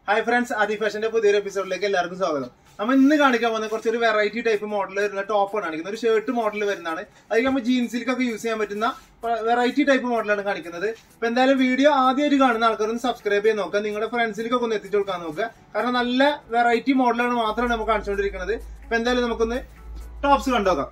Hi friends ആദി ഫാഷന്റെ പുതിയൊരു എപ്പിസോഡിലേക്ക് എല്ലാവർക്കും സ്വാഗതം നമ്മൾ ഇന്ന് കാണിക്കാൻ പോകുന്ന കുറച്ചൊരു വെറൈറ്റി ടൈപ്പ് മോഡൽ വരുന്ന ടോപ്പാണ് കാണിക്കുന്നത് ഒരു ഷർട്ട് മോഡൽ വരുന്നതാണ് അത് നമ്മൾ ജീൻസിലേക്കൊക്കെ യൂസ് ചെയ്യാൻ പറ്റുന്ന വെറൈറ്റി ടൈപ്പ് മോഡലാണ് കാണിക്കുന്നത് അപ്പൊ എന്തായാലും വീഡിയോ ആദ്യമായിട്ട് കാണുന്ന ആൾക്കാരൊന്ന് സബ്സ്ക്രൈബ് ചെയ്ത് നോക്കുക നിങ്ങളുടെ ഫ്രണ്ട്സിലേക്കൊക്കെ ഒന്ന് എത്തിച്ചു കൊടുക്കാൻ നോക്കുക കാരണം നല്ല വെറൈറ്റി മോഡലാണ് മാത്രമാണ് നമുക്ക് കാണിച്ചുകൊണ്ടിരിക്കുന്നത് അപ്പൊ എന്തായാലും നമുക്കൊന്ന് ടോപ്സ് കണ്ടോക്കാം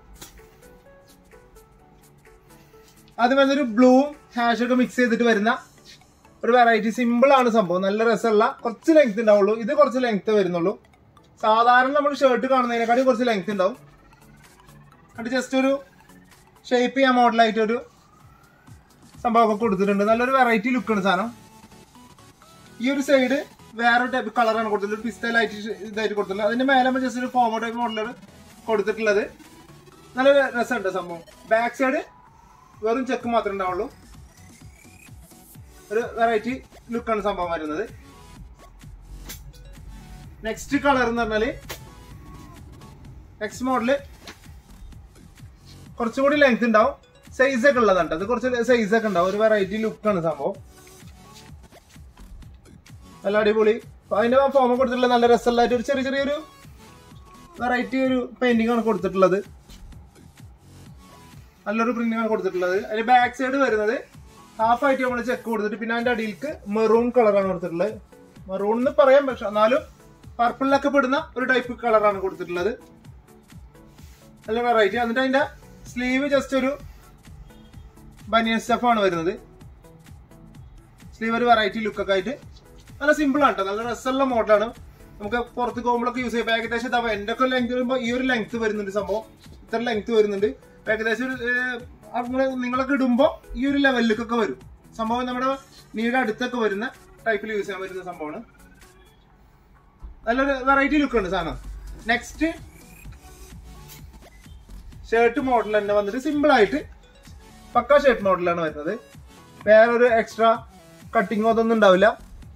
ആദ്യം വരുന്നൊരു ബ്ലൂവും ഹാഷ് ഒക്കെ മിക്സ് ചെയ്തിട്ട് വരുന്ന ഒരു വെറൈറ്റി സിമ്പിൾ ആണ് സംഭവം നല്ല രസമുള്ള കുറച്ച് ലെങ്ത് ഉണ്ടാവുള്ളൂ ഇത് കുറച്ച് ലെങ്ത് വരുന്നുള്ളൂ സാധാരണ നമ്മൾ ഷർട്ട് കാണുന്നതിനെക്കാളും കുറച്ച് ലെങ്ത് ഉണ്ടാവും അത് ജസ്റ്റ് ഒരു ഷേപ്പ് ചെയ്യാൻ മോഡലായിട്ട് ഒരു സംഭവമൊക്കെ കൊടുത്തിട്ടുണ്ട് നല്ലൊരു വെറൈറ്റി ലുക്കാണ് സാധനം ഈ ഒരു സൈഡ് വേറെ ടൈപ്പ് കളറാണ് കൊടുത്തിട്ടുള്ളത് പിസ്റ്റലായിട്ട് ഇതായിട്ട് കൊടുത്തിട്ടുള്ളത് അതിന്റെ മേലെ ജസ്റ്റ് ഒരു ഫോമോ ടൈപ്പ് മോഡലാണ് കൊടുത്തിട്ടുള്ളത് നല്ല രസമുണ്ട് സംഭവം ബാക്ക് സൈഡ് വെറും ചെക്ക് മാത്രമേ ഉണ്ടാവുള്ളൂ ഒരു വെറൈറ്റി ലുക്കാണ് സംഭവം വരുന്നത് നെക്സ്റ്റ് കളർ എന്ന് പറഞ്ഞാല് നെക്സ്റ്റ് മോഡല് കുറച്ചും കൂടി ലെങ്ത് ഉണ്ടാവും സൈസ് ഒക്കെ ഉള്ളതാണ് ട്ടോ. അത് കുറച്ച് സൈസ് ഒക്കെ ഉണ്ടാവും ഒരു വെറൈറ്റി ലുക്കാണ് സംഭവം നല്ല അടിപൊളി അപ്പൊ അതിന്റെ ഫോമ കൊടുത്തിട്ടുള്ള നല്ല രസമുള്ളതായിട്ട് ഒരു ചെറിയ ചെറിയൊരു വെറൈറ്റി ഒരു പെയിന്റിംഗ് ആണ് കൊടുത്തിട്ടുള്ളത് നല്ലൊരു പ്രിന്റിംഗ് ആണ് കൊടുത്തിട്ടുള്ളത് അതിന്റെ ബാക്ക് സൈഡ് വരുന്നത് ഹാഫ് ആയിട്ട് നമ്മൾ ചെക്ക് കൊടുത്തിട്ട് പിന്നെ അതിന്റെ അടിയിലേക്ക് മെറൂൺ കളറാണ് കൊടുത്തിട്ടുള്ളത് മെറൂൺ എന്ന് പറയാം പക്ഷെ എന്നാലും പർപ്പിളിലൊക്കെ പെടുന്ന ഒരു ടൈപ്പ് കളറാണ് കൊടുത്തിട്ടുള്ളത് നല്ല വെറൈറ്റി എന്നിട്ട് അതിന്റെ സ്ലീവ് ജസ്റ്റ് ഒരു ബനിയൻ സ്റ്റഫ് ആണ് വരുന്നത് സ്ലീവ് ഒരു വെറൈറ്റി ലുക്കൊക്കെ ആയിട്ട് നല്ല സിമ്പിൾ ആണ് കേട്ടോ നല്ല രസമുള്ള മോഡലാണ് നമുക്ക് പുറത്ത് പോകുമ്പോഴൊക്കെ യൂസ് ചെയ്യാം ഏകദേശം ഇതാ എന്റെ ഒക്കെ ലെങ്ത് വരുമ്പോൾ ഈ ഒരു ലെങ്ത് വരുന്നുണ്ട് സംഭവം ഇത്ര ലെങ്ത് വരുന്നുണ്ട് ഏകദേശം ഒരു ഏഹ്, അങ്ങനെ നിങ്ങളൊക്കെ ഇടുമ്പോൾ ഈ ഒരു ലെവലിലേക്കൊക്കെ വരും സംഭവം നമ്മുടെ നീടെ അടുത്തൊക്കെ വരുന്ന ടൈപ്പിൽ യൂസ് ചെയ്യാൻ പറ്റുന്ന സംഭവമാണ് നല്ലൊരു വെറൈറ്റി ലുക്ക് ഉണ്ട് സാധനം നെക്സ്റ്റ് ഷർട്ട് മോഡൽ തന്നെ വന്നിട്ട് സിമ്പിൾ ആയിട്ട് പക്ക ഷർട്ട് മോഡലാണ് വരുന്നത് വേറൊരു എക്സ്ട്രാ കട്ടിങ്ങോ അതൊന്നും ഉണ്ടാവില്ല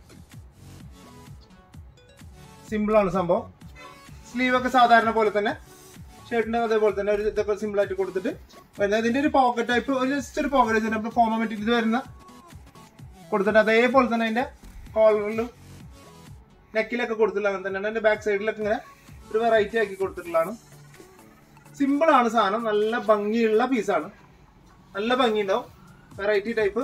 സിമ്പിൾ ആണ് സംഭവം സ്ലീവ് ഒക്കെ സാധാരണ പോലെ തന്നെ ഷർട്ടിന്റെ അതേപോലെ തന്നെ ഒരു ഇതൊക്കെ സിമ്പിൾ ആയിട്ട് കൊടുത്തിട്ട് വരുന്നത് ഇതിന്റെ ഒരു പോക്കറ്റ് ടൈപ്പ് ഒരു ജസ്റ്റ് ഒരു പോക്കറ്റ് നമ്മൾ ഫോമ മെറ്റീരിയൽ ഇത് വരുന്ന കൊടുത്തിട്ട് അതേപോലെ തന്നെ അതിന്റെ കോളറിലും നെക്കിലൊക്കെ കൊടുത്തില്ല അങ്ങനെ തന്നെയാണ് അതിന്റെ ബാക്ക് സൈഡിലൊക്കെ ഇങ്ങനെ ഒരു വെറൈറ്റി ആക്കി കൊടുത്തിട്ടുള്ളതാണ് സിമ്പിൾ ആണ് സാധനം നല്ല ഭംഗിയുള്ള പീസാണ് നല്ല ഭംഗി ഉണ്ടാവും വെറൈറ്റി ടൈപ്പ്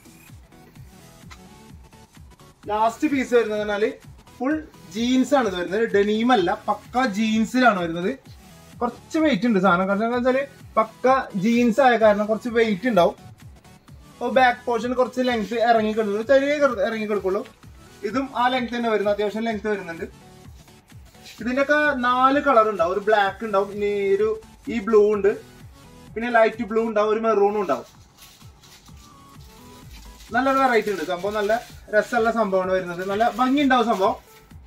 ലാസ്റ്റ് പീസ് വരുന്നത് പറഞ്ഞാല് ഫുൾ ജീൻസ് ആണ് ഇത് വരുന്നത് ഡെനീം അല്ല പക്ക ജീൻസിലാണ് വരുന്നത് കുറച്ച് വെയിറ്റ് ഉണ്ട് സാധനം കാരണം എന്താ വെച്ചാല് പക്ക ജീൻസ് ആയ കാരണം കുറച്ച് വെയിറ്റ് ഉണ്ടാവും അപ്പോൾ ബാക്ക് പോർഷൻ കുറച്ച് ലെങ്ത് ഇറങ്ങി കിടക്കുള്ളൂ ചെറിയ കിട- ഇറങ്ങി കിടക്കുള്ളൂ ഇതും ആ ലെങ്ത് തന്നെ വരുന്നത് അത്യാവശ്യം ലെങ്ത് വരുന്നുണ്ട് ഇതിന്റെ ഒക്കെ നാല് കളർ ഉണ്ടാവും ഒരു ബ്ലാക്ക് ഉണ്ടാവും ഇനി ഒരു ഈ ബ്ലൂ ഉണ്ട് പിന്നെ ലൈറ്റ് ബ്ലൂ ഉണ്ടാവും ഒരു മെറൂണും ഉണ്ടാവും നല്ലൊരു വെറൈറ്റി ഉണ്ട് സംഭവം നല്ല രസമുള്ള സംഭവമാണ് വരുന്നത് നല്ല ഭംഗി ഉണ്ടാവും സംഭവം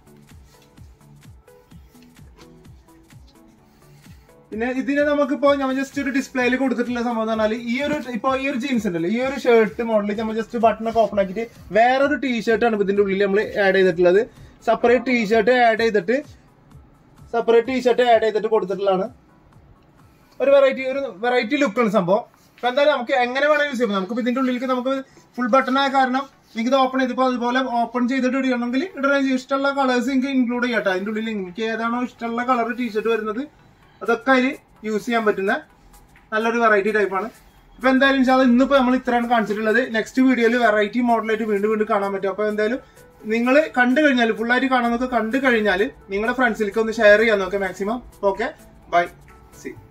പിന്നെ ഇതിനെ നമുക്കിപ്പോ നമ്മൾ ജസ്റ്റ് ഒരു ഡിസ്പ്ലേയിൽ കൊടുത്തിട്ടുള്ള സംഭവം എന്ന് പറഞ്ഞാൽ ഈ ഒരു ഇപ്പൊ ഈ ഒരു ജീൻസ് ഉണ്ടല്ലോ ഈ ഒരു ഷർട്ട് മോഡലിൽ നമ്മൾ ജസ്റ്റ് ബട്ടൺ ഒക്കെ ഓപ്പൺ ആക്കിയിട്ട് വേറൊരു ടീഷർട്ട് ആണ് ഇപ്പൊ ഇതിന്റെ ഉള്ളിൽ നമ്മൾ ആഡ് ചെയ്തിട്ടുള്ളത് സെപ്പറേറ്റ് ടീഷർട്ട് ആഡ് ചെയ്തിട്ട് സെപ്പറേറ്റ് ടീഷർട്ട് ആഡ് ചെയ്തിട്ട് കൊടുത്തിട്ടുള്ളതാണ് ഒരു വെറൈറ്റി ഒരു വെറൈറ്റി ലുക്കാണ് സംഭവം അപ്പൊ എന്തായാലും നമുക്ക് എങ്ങനെ വേണമെങ്കിൽ യൂസ് ചെയ്യാം നമുക്ക് ഇതിന്റെ ഉള്ളിലേക്ക് നമുക്ക് ഫുൾ ബട്ടൺ ആയ കാരണം നിങ്ങൾക്ക് ഇത് ഓപ്പൺ ചെയ്തപ്പോൾ അതുപോലെ ഓപ്പൺ ചെയ്തിട്ട് ഇടണമെങ്കിൽ ഇടണ ഇഷ്ടമുള്ള കളേഴ്സ് നിങ്ങൾക്ക് ഇൻക്ലൂഡ് ചെയ്യാം കേട്ടോ അതിന്റെ ഉള്ളിൽ എനിക്ക് ഏതാണോ ഇഷ്ടമുള്ള കളർ ടീഷർട്ട് വരുന്നത് അതൊക്കെ അതിൽ യൂസ് ചെയ്യാൻ പറ്റുന്ന നല്ലൊരു വെറൈറ്റി ടൈപ്പാണ് ഇപ്പൊ എന്തായാലും ഇൻഷാല് ഇന്നിപ്പോ നമ്മൾ ഇത്രയാണ് കാണിച്ചിട്ടുള്ളത് നെക്സ്റ്റ് വീഡിയോയിൽ വെറൈറ്റി മോഡലായിട്ട് വീണ്ടും വീണ്ടും കാണാൻ പറ്റും അപ്പൊ എന്തായാലും നിങ്ങൾ കണ്ടു കഴിഞ്ഞാൽ ഫുള്ളായിട്ട് കാണാൻ നോക്കുക കണ്ടു കഴിഞ്ഞാൽ നിങ്ങളുടെ ഫ്രണ്ട്സിലേക്ക് ഒന്ന് ഷെയർ ചെയ്യാൻ നോക്കുക മാക്സിമം ഓക്കെ ബൈ സി